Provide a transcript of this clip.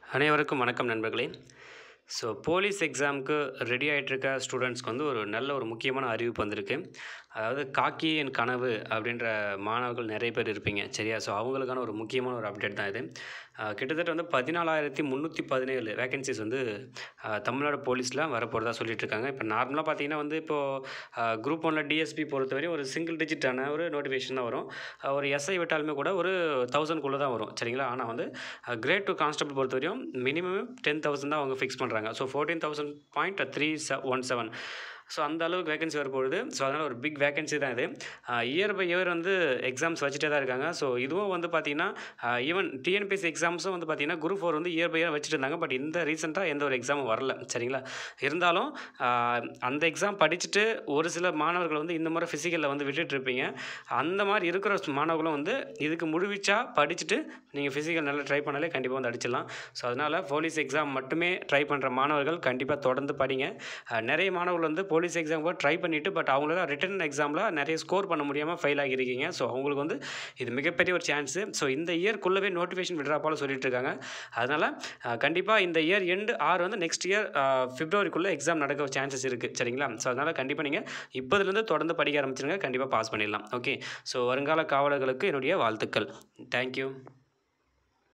அனைவருக்கும் வணக்கம் நண்பர்களே ஸோ போலீஸ் எக்ஸாமுக்கு ரெடி ஆகிட்டுருக்க ஸ்டூடெண்ட்ஸ்க்கு வந்து ஒரு நல்ல ஒரு முக்கியமான அறிவிப்பு வந்திருக்கு அதாவது காக்கி என் கனவு அப்படின்ற மாணவர்கள் நிறைய பேர் இருப்பீங்க சரியா ஸோ அவங்களுக்கான ஒரு முக்கியமான ஒரு அப்டேட் தான் இது அஹ் கிட்டத்தட்ட வந்து பதினாலாயிரத்தி முந்நூற்றி பதினேழு வேகன்சிஸ் வந்து அஹ், தமிழ்நாடு போலீஸில் வரப்போகிறதா சொல்லிட்டு இருக்காங்க இப்போ நார்மலாக பார்த்தீங்கன்னா வந்து இப்போது குரூப் ஒன்ல டிஎஸ்பி பொறுத்தவரை ஒரு சிங்கிள் டிஜிட்டான ஒரு நோட்டிஃபிகேஷன் தான் வரும் அஹ், ஒரு எஸ்ஐ விட்டாலுமே கூட ஒரு தௌசண்ட்குள்ளே தான் வரும் சரிங்களா ஆனால் வந்து கிரேட் டூ கான்ஸ்டபிள் பொறுத்தவரையும் மினிமம் டென் தௌசண்ட் தான் அவங்க ஃபிக்ஸ் பண்ணுறாங்க so fourteen thousand point three one seven so அந்த அளவுக்கு வேகன்சி வரப்போகுது ஸோ அதனால் ஒரு பிக் வேகன்சி தான் இது இயர் பை இயர் வந்து எக்ஸாம்ஸ் வச்சுட்டே தான் இருக்காங்க ஸோ இதுவும் வந்து பார்த்தீங்கன்னா ஈவன் டிஎன்பிஎஸ்சி எக்ஸாம்ஸும் வந்து பார்த்தீங்கன்னா குரூப் ஃபோர் வந்து இயர் பை இயர் வச்சுட்டு இருந்தாங்க பட் இந்த ரீசெண்டாக எந்த ஒரு எக்ஸாமும் வரல சரிங்களா இருந்தாலும் ஆஹ், அந்த எக்ஸாம் படிச்சுட்டு ஒரு சில மாணவர்கள் வந்து இந்த மாதிரி ஃபிசிக்கலில் வந்து விட்டுட்டு இருப்பீங்க அந்த மாதிரி இருக்கிற மாணவர்களும் வந்து இதுக்கு முழுவிச்சா படிச்சுட்டு நீங்கள் ஃபிசிக்கல் நல்லா ட்ரை பண்ணாலே கண்டிப்பாக வந்து அடிச்சிடலாம் ஸோ அதனால் போலீஸ் எக்ஸாம் மட்டுமே ட்ரை பண்ணுற மாணவர்கள் கண்டிப்பாக தொடர்ந்து படிங்க அஹ் நிறைய மாணவர்கள் வந்து போலீஸ் எக்ஸாம் கூட ட்ரை பண்ணிவிட்டு பட் அவங்களால ரிட்டன் எக்ஸாமில் நிறைய ஸ்கோர் பண்ண முடியாமல் ஃபெயில் ஆகியிருக்கீங்க ஸோ அவங்களுக்கு வந்து இது மிகப்பெரிய ஒரு சான்ஸு ஸோ இந்த இயர்க்குள்ளவே நோட்டிஃபிகேஷன் விடுறா போல சொல்லிட்டு இருக்காங்க அதனால் கண்டிப்பாக இந்த இயர் எண்டு ஆறு வந்து நெக்ஸ்ட் இயர் பிப்ரவரிக்குள்ளே எக்ஸாம் நடக்க சான்சஸ் இருக்குது சரிங்களா ஸோ அதனால் கண்டிப்பாக நீங்கள் இப்போதுலேருந்து தொடர்ந்து படிக்க ஆரம்பிச்சிருங்க கண்டிப்பாக பாஸ் பண்ணிடலாம் ஓகே ஸோ வருங்கால காவலர்களுக்கு என்னுடைய வாழ்த்துக்கள் தேங்க்யூ